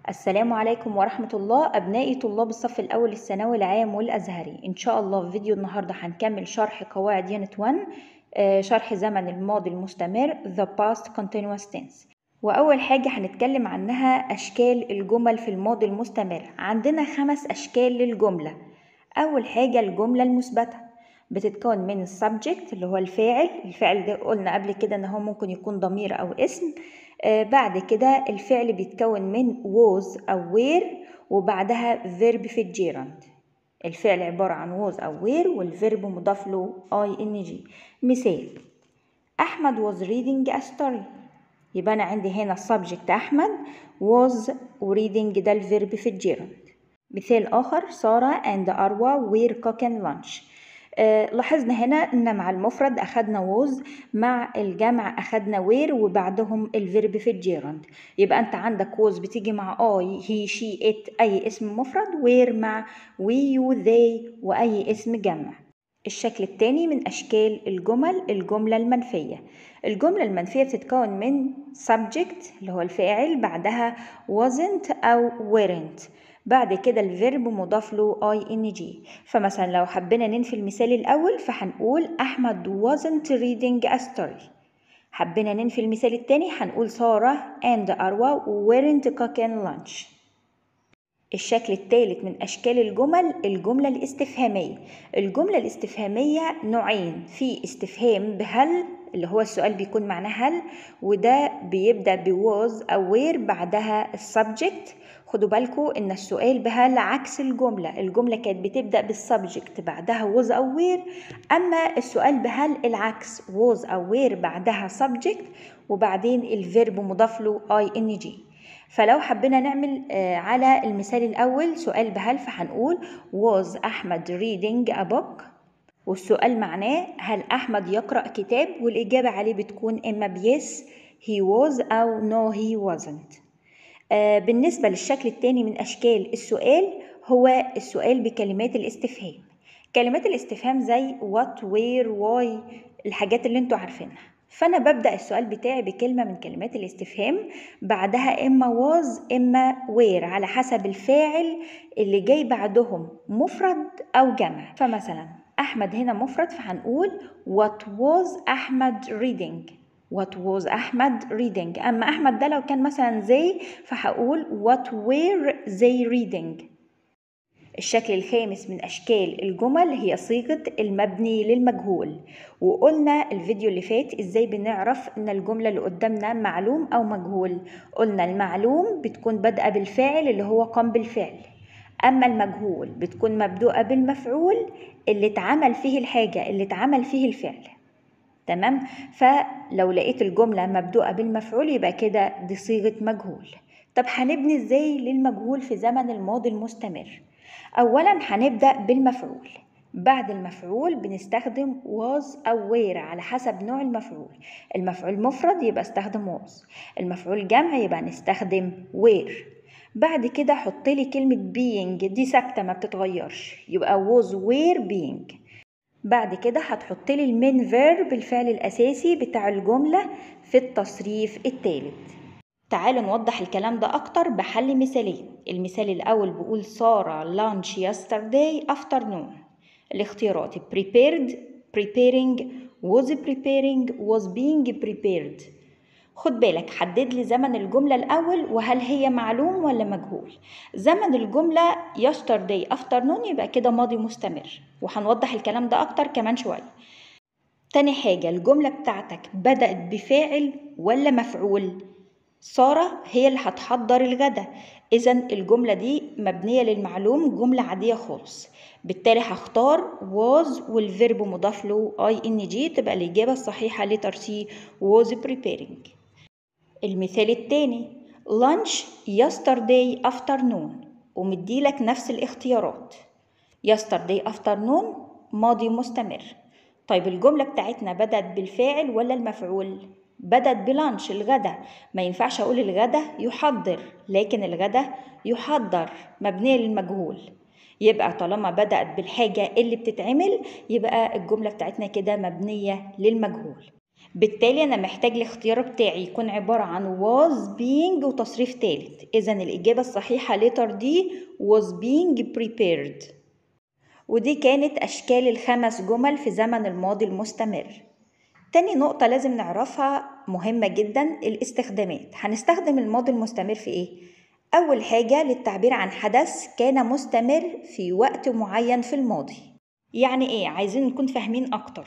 السلام عليكم ورحمة الله أبنائي طلاب الصف الأول الثانوي العام والأزهري إن شاء الله في فيديو النهاردة هنكمل شرح قواعد يونت 1 آه، شرح زمن الماضي المستمر The Past Continuous Tense وأول حاجة هنتكلم عنها أشكال الجمل في الماضي المستمر عندنا خمس أشكال للجملة أول حاجة الجملة المثبتة بتتكون من السبجكت اللي هو الفاعل الفاعل ده قلنا قبل كده ان هو ممكن يكون ضمير او اسم آه بعد كده الفعل بيتكون من was أو were وبعدها verb في الجيرند الفعل عبارة عن was أو were والفيرب مضاف له ing مثال أحمد was reading a story يبقى أنا عندي هنا subject أحمد was reading ده الفيرب في الجيرند مثال آخر سارة and أروى were cooking lunch آه لاحظنا هنا ان مع المفرد اخدنا ووز مع الجمع اخدنا وير وبعدهم الفيرب في الجيرند يبقى انت عندك ووز بتيجي مع اي هي شي ات اي اسم مفرد وير مع وي يو ذي واي اسم جمع الشكل الثاني من أشكال الجمل الجملة المنفية الجملة المنفية بتتكون من subject اللي هو الفاعل بعدها wasn't أو weren't بعد كده الفيرب مضاف له ing فمثلا لو حبينا ننفي المثال الأول فهنقول أحمد wasn't reading a story حبينا ننفي المثال التاني هنقول سارة and أروى weren't cooking lunch الشكل الثالث من أشكال الجمل الجملة الاستفهامية الجملة الاستفهامية نوعين في استفهام بهل اللي هو السؤال بيكون معناه هل وده بيبدأ بوز أو وير بعدها السبجكت خدوا بالكم ان السؤال بهل عكس الجمله الجمله كانت بتبدا بالسبجكت بعدها ووز او وير اما السؤال بهل العكس ووز او وير بعدها سبجكت وبعدين الفيرب مضاف له اي ان جي فلو حبينا نعمل على المثال الأول سؤال بهل فهنقول was أحمد reading a book والسؤال معناه هل أحمد يقرأ كتاب والإجابة عليه بتكون إما بيس he was أو no he wasn't آه بالنسبة للشكل الثاني من أشكال السؤال هو السؤال بكلمات الاستفهام كلمات الاستفهام زي what where why الحاجات اللي انتوا عارفينها فأنا ببدأ السؤال بتاعي بكلمة من كلمات الاستفهام بعدها إما was إما where على حسب الفاعل اللي جاي بعدهم مفرد أو جمع فمثلا أحمد هنا مفرد فهنقول what was أحمد reading what was أحمد reading أما أحمد ده لو كان مثلا they فهقول what were they reading الشكل الخامس من أشكال الجمل هي صيغة المبني للمجهول وقلنا الفيديو اللي فات إزاي بنعرف إن الجملة اللي قدامنا معلوم أو مجهول قلنا المعلوم بتكون بادئة بالفاعل اللي هو قام بالفعل أما المجهول بتكون مبدوءة بالمفعول اللي اتعمل فيه الحاجة اللي اتعمل فيه الفعل تمام فلو لقيت الجملة مبدوءة بالمفعول يبقى كده دي صيغة مجهول طب هنبني ازاي للمجهول في زمن الماضي المستمر أولا هنبدأ بالمفعول بعد المفعول بنستخدم was أو were على حسب نوع المفعول المفعول مفرد يبقى استخدم was المفعول جمع يبقى نستخدم were بعد كده حط لي كلمة being دي ثابتة ما بتتغيرش يبقى was were being بعد كده هتحط لي المين فيرب الفعل الأساسي بتاع الجملة في التصريف الثالث تعالوا نوضح الكلام ده أكتر بحل مثالين المثال الأول بيقول سارة lunch yesterday afternoon الاختيارات prepared preparing was preparing was being prepared خد بالك حدد لي زمن الجملة الأول وهل هي معلوم ولا مجهول زمن الجملة yesterday afternoon يبقى كده ماضي مستمر وهنوضح الكلام ده أكتر كمان شوية تاني حاجة الجملة بتاعتك بدأت بفاعل ولا مفعول سارة هي اللي هتحضر الغدا إذا الجملة دي مبنية للمعلوم جملة عادية خالص بالتالي هختار was والفيرب مضاف له ing تبقى الإجابة الصحيحة لتر سي was preparing المثال التاني lunch yesterday afternoon ومديلك نفس الاختيارات yesterday afternoon ماضي مستمر طيب الجملة بتاعتنا بدأت بالفاعل ولا المفعول؟ بدأت بلانش الغدا ما ينفعش أقول الغدا يحضر لكن الغدا يحضر مبنية للمجهول يبقى طالما بدأت بالحاجة اللي بتتعمل يبقى الجملة بتاعتنا كده مبنية للمجهول بالتالي أنا محتاج الاختيار بتاعي يكون عبارة عن was being وتصريف تالت إذا الإجابة الصحيحة letter D was being prepared ودي كانت أشكال الخمس جمل في زمن الماضي المستمر تاني نقطة لازم نعرفها مهمة جدا الاستخدامات هنستخدم الماضي المستمر في ايه؟ أول حاجة للتعبير عن حدث كان مستمر في وقت معين في الماضي يعني ايه؟ عايزين نكون فاهمين أكتر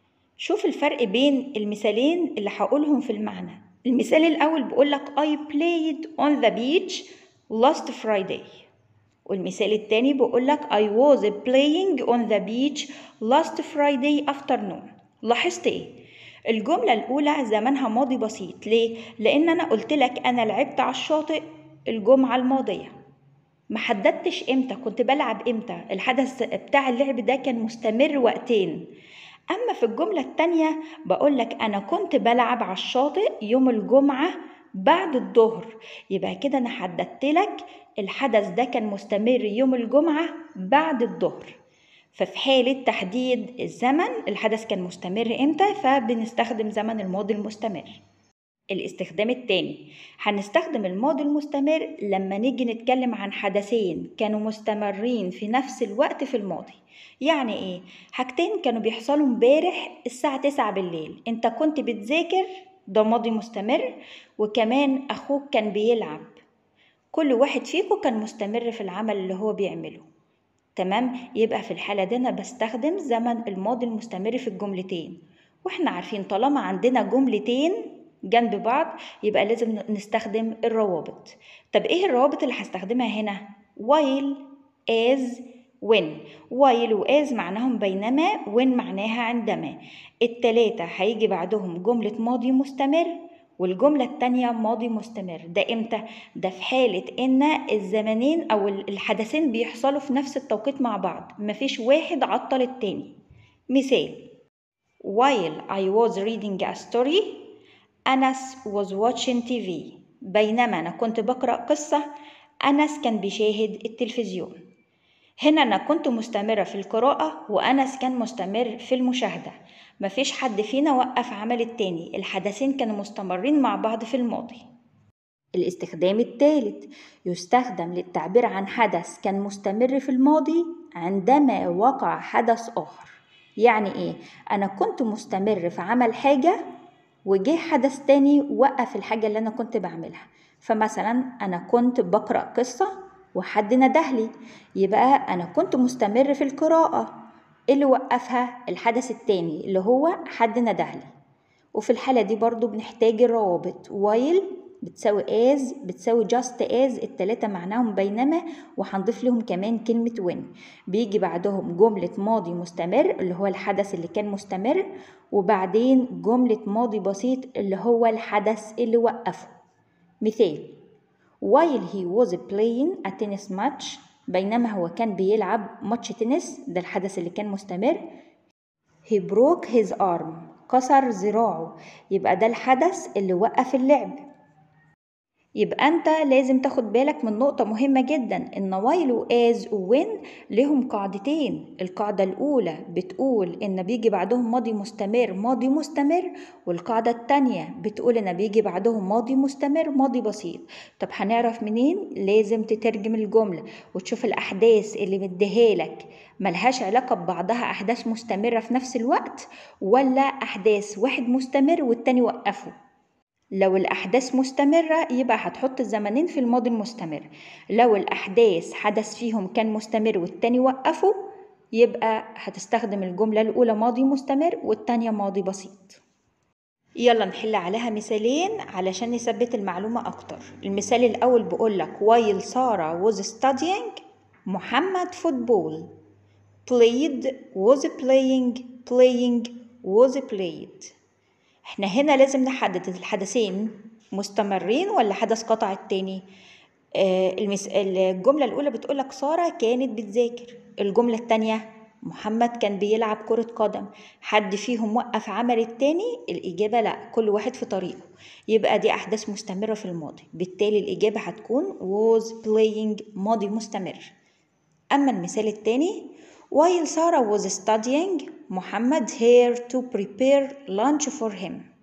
شوف الفرق بين المثالين اللي هقولهم في المعنى المثال الأول بيقولك I played on the beach last Friday والمثال التاني بيقولك I was playing on the beach last Friday afternoon لاحظت ايه؟ الجملة الأولى زمانها ماضي بسيط ليه؟ لأن أنا قلت لك أنا لعبت على الشاطئ الجمعة الماضية ما حددتش امتى كنت بلعب امتى الحدث بتاع اللعب ده كان مستمر وقتين أما في الجملة التانية بقولك أنا كنت بلعب على الشاطئ يوم الجمعة بعد الظهر يبقى كده أنا حددت لك الحدث ده كان مستمر يوم الجمعة بعد الظهر ففي حالة تحديد الزمن الحدث كان مستمر امتى فبنستخدم زمن الماضي المستمر الاستخدام التاني هنستخدم الماضي المستمر لما نيجي نتكلم عن حدثين كانوا مستمرين في نفس الوقت في الماضي يعني ايه حاجتين كانوا بيحصلوا امبارح الساعة تسعة بالليل انت كنت بتذاكر ده ماضي مستمر وكمان اخوك كان بيلعب كل واحد فيكم كان مستمر في العمل اللي هو بيعمله تمام يبقى في الحالة دي أنا بستخدم زمن الماضي المستمر في الجملتين واحنا عارفين طالما عندنا جملتين جنب بعض يبقى لازم نستخدم الروابط طب ايه الروابط اللي هستخدمها هنا while as when while و as معناهم بينما when معناها عندما التلاتة هيجي بعدهم جملة ماضي مستمر والجملة التانية ماضي مستمر ده امتى؟ ده في حالة ان الزمنين او الحدثين بيحصلوا في نفس التوقيت مع بعض مفيش واحد عطل التاني مثال While I was reading a story أنس was watching TV بينما أنا كنت بقرأ قصة أنس كان بيشاهد التلفزيون هنا أنا كنت مستمرة في القراءة وأنس كان مستمر في المشاهدة مفيش حد فينا وقف عمل التاني الحدثين كانوا مستمرين مع بعض في الماضي الاستخدام الثالث يستخدم للتعبير عن حدث كان مستمر في الماضي عندما وقع حدث آخر يعني إيه؟ أنا كنت مستمر في عمل حاجة وجه حدث تاني وقف الحاجة اللي أنا كنت بعملها فمثلا أنا كنت بقرأ قصة وحد ندهلي يبقى أنا كنت مستمر في القراءة اللي وقفها الحدث التاني اللي هو حد ندهلي وفي الحالة دي برضو بنحتاج الروابط while بتساوي as بتساوي just as التلاتة معناهم بينما وهنضيف لهم كمان كلمة when بيجي بعدهم جملة ماضي مستمر اللي هو الحدث اللي كان مستمر وبعدين جملة ماضي بسيط اللي هو الحدث اللي وقفه مثال while he was playing a tennis match بينما هو كان بيلعب ماتش تنس ده الحدث اللي كان مستمر he broke his arm كسر ذراعه يبقى ده الحدث اللي وقف اللعب يبقى انت لازم تاخد بالك من نقطة مهمة جدا ان وايل واز وين لهم قاعدتين القاعدة الاولى بتقول ان بيجي بعدهم ماضي مستمر ماضي مستمر والقاعدة التانية بتقول ان بيجي بعدهم ماضي مستمر ماضي بسيط طب هنعرف منين لازم تترجم الجملة وتشوف الاحداث اللي مديها لك ملهاش علاقة ببعضها احداث مستمرة في نفس الوقت ولا احداث واحد مستمر والتاني وقفه لو الأحداث مستمرة يبقى هتحط الزمنين في الماضي المستمر لو الأحداث حدث فيهم كان مستمر والتاني وقفه يبقى هتستخدم الجملة الأولى ماضي مستمر والتانية ماضي بسيط يلا نحل عليها مثالين علشان نثبت المعلومة أكتر المثال الأول بقولك while سارة was studying محمد فوتبول played was playing playing was played احنا هنا لازم نحدد الحدثين مستمرين ولا حدث قطع التاني آه المس... الجملة الأولى بتقولك سارة كانت بتذاكر الجملة التانية محمد كان بيلعب كرة قدم حد فيهم وقف عمل التاني الإجابة لا كل واحد في طريقه يبقى دي أحداث مستمرة في الماضي بالتالي الإجابة هتكون was playing ماضي مستمر أما المثال التاني While Sarah was studying, Muhammad here to prepare lunch for him.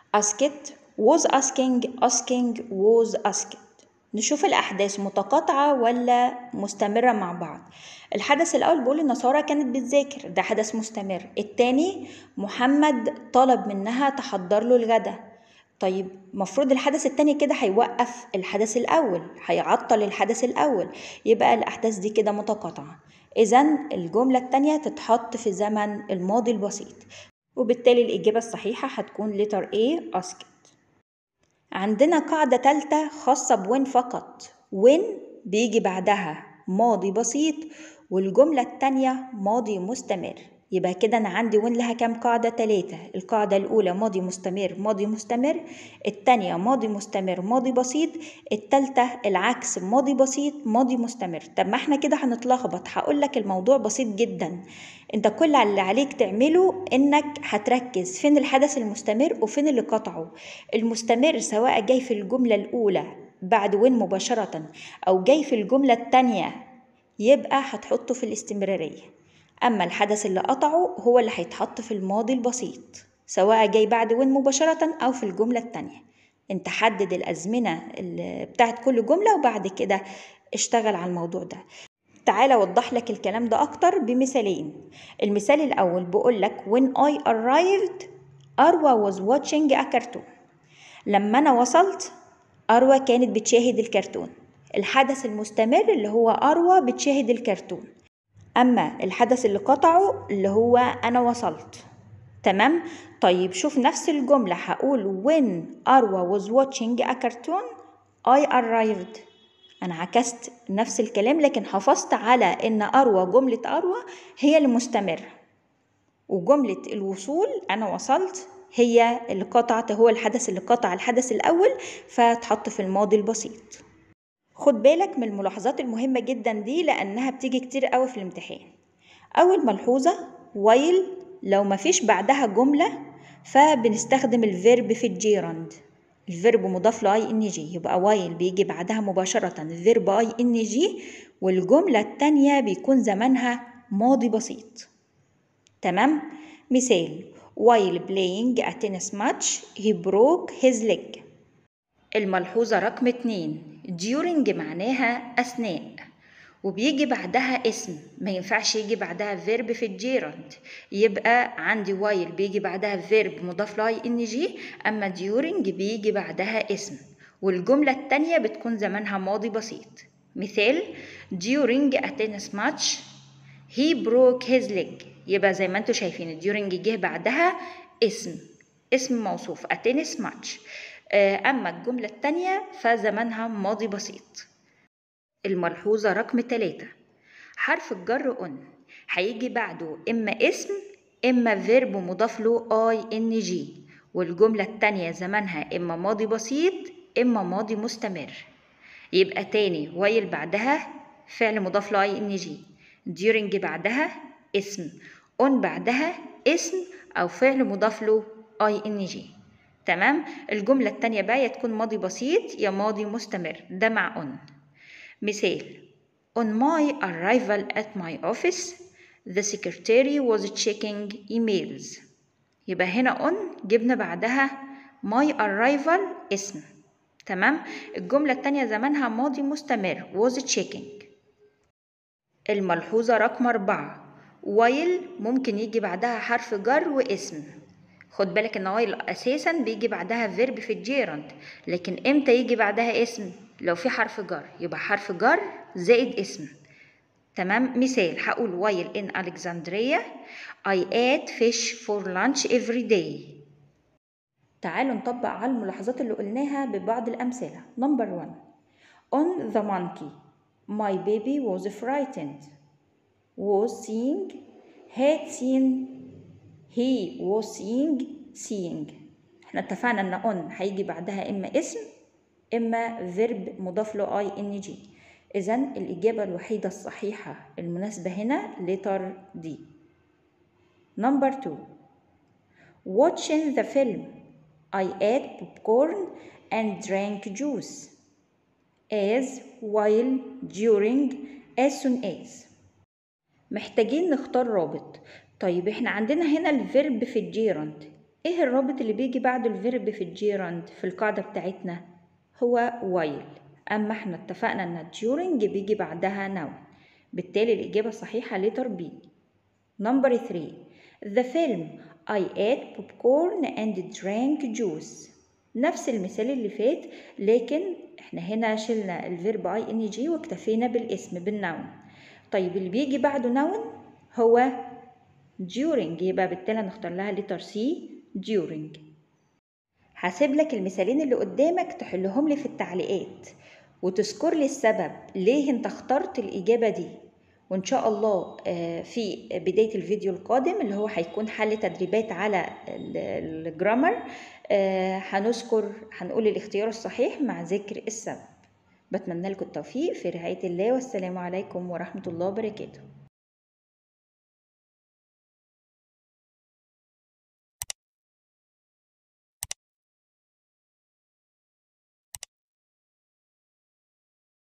asked was asking asking was asked نشوف الأحداث متقاطعة ولا مستمرة مع بعض الحدث الأول بيقول إن سارة كانت بتذاكر ده حدث مستمر التاني محمد طلب منها تحضر له الغدا طيب مفروض الحدث التاني كده هيوقف الحدث الأول هيعطل الحدث الأول يبقى الأحداث دي كده متقاطعة إذا الجملة التانية تتحط في زمن الماضي البسيط وبالتالي الإجابة الصحيحة هتكون letter A asked عندنا قاعدة تالتة خاصة بوين فقط وين بيجي بعدها ماضي بسيط والجملة التانية ماضي مستمر يبقى كده أنا عندي وين لها كام قاعدة تلاتة القاعدة الأولى ماضي مستمر ماضي مستمر التانية ماضي مستمر ماضي بسيط التالتة العكس ماضي بسيط ماضي مستمر طب ما احنا كده هنتلخبط هقولك الموضوع بسيط جدا انت كل اللي عليك تعمله انك هتركز فين الحدث المستمر وفين اللي قطعه المستمر سواء جاي في الجملة الأولى بعد وين مباشرة أو جاي في الجملة التانية يبقى هتحطه في الاستمرارية أما الحدث اللي قطعه هو اللي هيتحط في الماضي البسيط سواء جاي بعد وين مباشرة أو في الجملة التانية انت حدد الأزمنة بتاعت كل جملة وبعد كده اشتغل على الموضوع ده تعالى أوضح لك الكلام ده أكتر بمثالين المثال الأول بقول لك when I arrived أروى was watching a cartoon لما أنا وصلت أروى كانت بتشاهد الكرتون الحدث المستمر اللي هو أروى بتشاهد الكرتون أما الحدث اللي قطعه اللي هو أنا وصلت تمام طيب شوف نفس الجملة هقول when أروى was watching a cartoon I arrived أنا عكست نفس الكلام لكن حافظت على إن أروى جملة أروى هي اللي مستمرة وجملة الوصول أنا وصلت هي اللي قطعت هو الحدث اللي قطع الحدث الأول فتحط في الماضي البسيط خد بالك من الملاحظات المهمة جدا دي لأنها بتيجي كتير قوي في الامتحان أول ملحوظة وايل لو مفيش بعدها جملة فبنستخدم الفيرب في الجيراند الفيرب مضاف لاي ان جي يبقى وايل بيجي بعدها مباشرة فيرب اي ان جي والجملة التانية بيكون زمانها ماضي بسيط تمام مثال while playing a tennis match he broke his leg الملحوظة رقم اتنين during معناها أثناء وبيجي بعدها اسم ما ينفعش يجي بعدها فيرب في الجيرند يبقى عندي وايل بيجي بعدها فيرب مضاف لاي ان جي اما during بيجي بعدها اسم والجملة التانية بتكون زمانها ماضي بسيط مثال during a tennis match he broke his leg يبقى زي ما انتوا شايفين during جه بعدها اسم اسم موصوف a tennis match أما الجملة التانية فزمانها ماضي بسيط الملحوظة رقم تلاتة حرف الجر on هيجي بعده إما اسم إما فيرب مضاف له اي ان جي والجملة التانية زمانها إما ماضي بسيط إما ماضي مستمر يبقى تاني وايل بعدها فعل مضاف له اي ان جي during بعدها اسم on بعدها اسم أو فعل مضاف له اي ان جي تمام الجملة التانية بقى يا تكون ماضي بسيط يا ماضي مستمر ده مع on مثال On my arrival at my office the secretary was checking emails يبقى هنا on جبنا بعدها my arrival اسم تمام الجملة التانية زمانها ماضي مستمر was checking الملحوظة رقم أربعة while ممكن يجي بعدها حرف جر واسم خد بالك ان while اساسا بيجي بعدها فيرب في الجيرند لكن امتى يجي بعدها اسم لو في حرف جر يبقى حرف جر زائد اسم تمام مثال هقول while in Alexandria I ate fish for lunch every day تعالوا نطبق على الملاحظات اللي قلناها ببعض الأمثلة number one on the monkey my baby was frightened was seeing had seen he was seeing seeing احنا اتفقنا ان on هيجي بعدها اما اسم اما verb مضاف له اي ان جي اذا الاجابه الوحيده الصحيحه المناسبه هنا letter D number 2 watching the film I ate popcorn and drank juice as while during as soon as محتاجين نختار رابط طيب احنا عندنا هنا الفيرب في الجيرند ايه الرابط اللي بيجي بعده الفيرب في الجيراند في القاعدة بتاعتنا هو while أما احنا اتفقنا ان during بيجي بعدها noun بالتالي الإجابة الصحيحة letter B number 3 The film I ate popcorn and drank juice نفس المثال اللي فات لكن احنا هنا شلنا الفيرب اي ان جي واكتفينا بالاسم بالنون طيب اللي بيجي بعده نون هو during يبقى بالتالي نختار لها letter C during هسيب لك المثالين اللي قدامك تحلهم لي في التعليقات وتذكر لي السبب ليه انت اخترت الإجابة دي وإن شاء الله في بداية الفيديو القادم اللي هو هيكون حل تدريبات على الجرامر هنذكر هنقول الاختيار الصحيح مع ذكر السبب بتمنى لكم التوفيق في رعاية الله والسلام عليكم ورحمة الله وبركاته